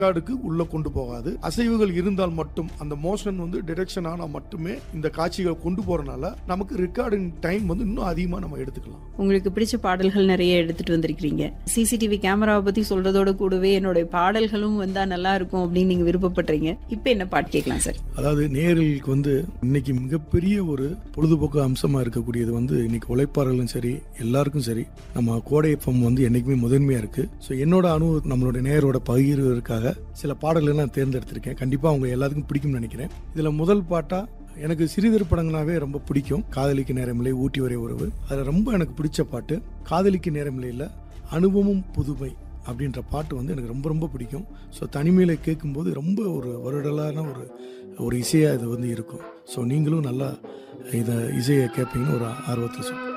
ரெக்கார்டுக்கு உள்ள கொண்டு போகாது அசைவுகள் இருந்தால் மட்டும் அந்த மோஷன் வந்து டிரெக்ஷன் ஆனா மட்டுமே இந்த காட்சிகள் கொண்டு போறனால நமக்கு ரெக்கார்டிங் டைம் வந்து இன்னும் அதிகமா நம்ம எடுத்துக்கலாம் உங்களுக்கு பிடிச்ச பாடல்கள் நிறைய எடுத்துட்டு வந்திருக்கிறீங்க சிசிடிவி கேமராவை பத்தி சொல்றதோட கூடவே என்னுடைய பாடல்களும் வந்தா நல்லா இருக்கும் அப்படின்னு நீங்க விருப்பப்படுறீங்க இப்ப என்ன பாட்டு கேட்கலாம் சார் அதாவது நேயர்களுக்கு வந்து இன்னைக்கு மிகப்பெரிய ஒரு பொழுதுபோக்கு அம்சமா இருக்கக்கூடியது வந்து இன்னைக்கு உழைப்பாளர்களும் சரி எல்லாருக்கும் சரி நம்ம கோடை எஃப்எம் வந்து என்னைக்குமே முதன்மையா இருக்கு ஸோ என்னோட அனுபவம் நம்மளோட நேயரோட பகிர்வதற்காக சில பாடல்களை நான் தேர்ந்தெடுத்திருக்கேன் கண்டிப்பா அவங்க எல்லாத்துக்கும் பிடிக்கும்னு நினைக்கிறேன் இதுல முதல் பாட்டா எனக்கு சிறிதர் படங்களாவே ரொம்ப பிடிக்கும் காதலிக்கு நேரமில்லை ஊட்டி வரை உறவு அதில் ரொம்ப எனக்கு பிடிச்ச பாட்டு காதலிக்கு நேரமில்லையில் அனுபவமும் புதுமை அப்படின்ற பாட்டு வந்து எனக்கு ரொம்ப ரொம்ப பிடிக்கும் ஸோ தனிமையில் கேட்கும்போது ரொம்ப ஒரு வருடலான ஒரு ஒரு இசையாக இது வந்து இருக்கும் ஸோ நீங்களும் நல்லா இதை இசையை கேட்பீங்கன்னு ஒரு ஆர்வத்தில் சொல்லுங்கள்